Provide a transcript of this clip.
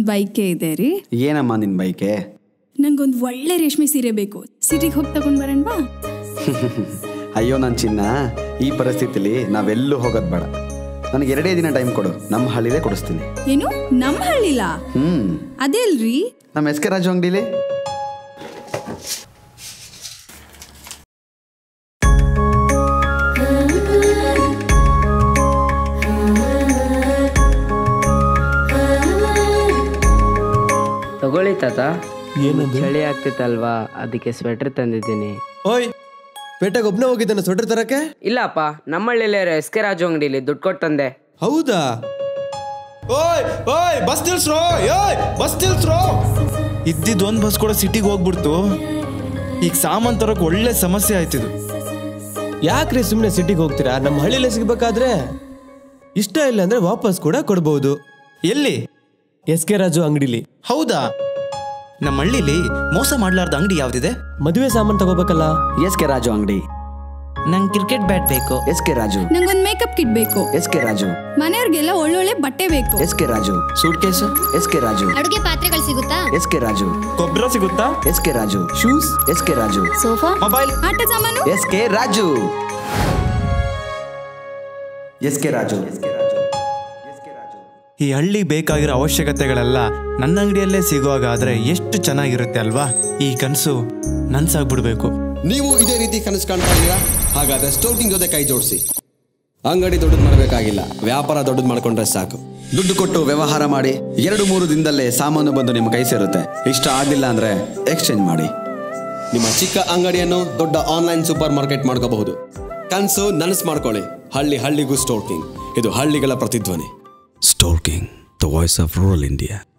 ನಂಗೊಂದು ಬೈಕೆ ಇದೆ ರೀ ಏನಮ್ಮ ನಿನ್ನ ಬೈಕೆ ನಂಗೊಂದು ಒಳ್ಳೆ ರೇಷ್ಮೆ ಸೀರೆ ಬೇಕು ಸಿಟಿಗೆ ಹೋಗಿ ತಗೊಂಡ್ ಬರೋಣವಾ ಅಯ್ಯೋ ನನ್ನ ಚಿನ್ನ ಈ ಪರಿಸ್ಥಿತಿಲಿ ನಾವೆಲ್ಲೂ ಹೋಗೋದು ಬೇಡ ನನಗೆ ಎರಡೇ ದಿನ ಟೈಮ್ ಕೊಡು ನಮ್ಮ ಹಳ್ಳಿಲೇ ಕೊಡಿಸ್ತೀನಿ ಏನು ನಮ್ಮ ಹಳ್ಳಿಲ ಹ್ಞೂ ಅದೇ ಅಲ್ರಿ ನಮ್ಮ ಎಸ್ ಕೆ ರಾಜು ಅಂಗಡಿಲಿ ತಗೊಳ್ಳಿ ತಾತ ಏನದು? ಚಳಿ ಆಗ್ತಿತ್ತಲ್ವಾ ಅದಕ್ಕೆ ಸ್ವೆಟರ್ ತಂದಿದ್ದೀನಿ ಓಯ್ ಪೇಟೆಗೆ ಒಬ್ನೇ ಹೋಗಿದ್ದಾನೆ ಸ್ವೆಟರ್ ತರಕ್ಕೆ ಇಲ್ಲಪ್ಪ ನಮ್ಮಳ್ಳಿಲೇ ಎಸ್ ಕೆ ರಾಜು ಅಂಗಡಿಲಿ ದುಡ್ಡು ಕೊಟ್ಟು ತಂದೆ ಹೌದಾ ಓಯ್ ಓಯ್ ಬಸ್ ನಿಲ್ಸ್ರೋ ಓಯ್ ಬಸ್ ನಿಲ್ಸ್ರೋ ಇದ್ದಿದ್ದು ಒಂದು ಬಸ್ ಕೂಡ ಸಿಟಿಗೆ ಹೋಗ್ಬಿಡ್ತು ಈಗ ಸಾಮಾನ್ ತರೋಕೆ ಒಳ್ಳೆ ಸಮಸ್ಯೆ ಆಯ್ತಿದು ಯಾಕ್ರಿ ಸುಮ್ಮನೆ ಸಿಟಿಗೆ ಹೋಗ್ತೀರಾ ನಮ್ಮ ಹಳ್ಳಿಲೇ ಸಿಗ್ಬೇಕಾದ್ರೆ ಇಷ್ಟ ಇಲ್ಲ ಅಂದ್ರೆ ವಾಪಸ್ ಕೂಡ ಕೊಡ್ಬೋದು ಎಲ್ಲಿ ಎಸ್ ಕೆ ರಾಜು ಅಂಗಡಿಲಿ ಹೌದಾ ನಮ್ಮ ಹಳ್ಳಿಲಿ ಮೋಸ ಮಾಡ್ಲಾರ್ದ ಅಂಗಡಿ ಯಾವ್ದಿದೆ ಮದುವೆ ಸಾಮಾನು ತಗೋಬೇಕಲ್ಲ ಎಸ್ ಕೆ ರಾಜು ಅಂಗಡಿ ನಂಗೆ ಕ್ರಿಕೆಟ್ ಬ್ಯಾಟ್ ಬೇಕು ಎಸ್ ಕೆ ರಾಜು ನಂಗೊಂದು ಮೇಕಪ್ ಕಿಟ್ ಬೇಕು ಎಸ್ ಕೆ ರಾಜು ಮನೆಯವ್ರಿಗೆಲ್ಲ ಒಳ್ಳೊಳ್ಳೆ ಬಟ್ಟೆ ಬೇಕು S K Raju suitcase S K Raju ಅಡುಗೆ ಪಾತ್ರೆಗಳು ಸಿಗುತ್ತಾ ಎಸ್ ಕೆ ರಾಜು ಗೊಬ್ಬರ ಸಿಗುತ್ತಾ S K Raju shoes S K Raju sofa mobile ಆಟ ಸಾಮಾನು S K Raju S K Raju ಈ ಹಳ್ಳಿ ಬೇಕಾಗಿರೋ ಅವಶ್ಯಕತೆಗಳೆಲ್ಲ ನನ್ನ ಅಂಗಡಿಯಲ್ಲೇ ಸಿಗುವಾಗಾದ್ರೆ ಎಷ್ಟು ಚೆನ್ನಾಗಿರುತ್ತೆ ಅಲ್ವಾ ಈ ಕನಸು ನನ್ಸಾಗ್ಬಿಡ್ಬೇಕು ನೀವು ಇದೇ ರೀತಿ ಕನಸು ಕಾಣ್ತಾ ಇದ್ದೀರಾ ಹಾಗಾದ್ರೆ ಸ್ಟೋಕಿಂಗ್ ಜೊತೆ ಕೈ ಜೋಡಿಸಿ ಅಂಗಡಿ ದೊಡ್ಡದು ಮಾಡಬೇಕಾಗಿಲ್ಲ ವ್ಯಾಪಾರ ದೊಡ್ಡದು ಮಾಡ್ಕೊಂಡ್ರೆ ಸಾಕು ದುಡ್ಡು ಕೊಟ್ಟು ವ್ಯವಹಾರ ಮಾಡಿ ಎರಡು ಮೂರು ದಿನದಲ್ಲೇ ಸಾಮಾನು ಬಂದು ನಿಮ್ಮ ಕೈ ಸೇರುತ್ತೆ ಇಷ್ಟ ಆಗಿಲ್ಲ ಅಂದ್ರೆ ಎಕ್ಸ್ಚೇಂಜ್ ಮಾಡಿ ನಿಮ್ಮ ಚಿಕ್ಕ ಅಂಗಡಿಯನ್ನು ದೊಡ್ಡ ಆನ್ಲೈನ್ ಸೂಪರ್ ಮಾರ್ಕೆಟ್ ಮಾಡ್ಕೋಬಹುದು ಕನಸು ನನಸು ಮಾಡ್ಕೊಳ್ಳಿ ಹಳ್ಳಿ ಹಳ್ಳಿಗೂ ಸ್ಟೋರ್ಕಿಂಗ್ ಇದು ಹಳ್ಳಿಗಳ ಪ್ರತಿಧ್ವನಿ Storeking the voice of rural India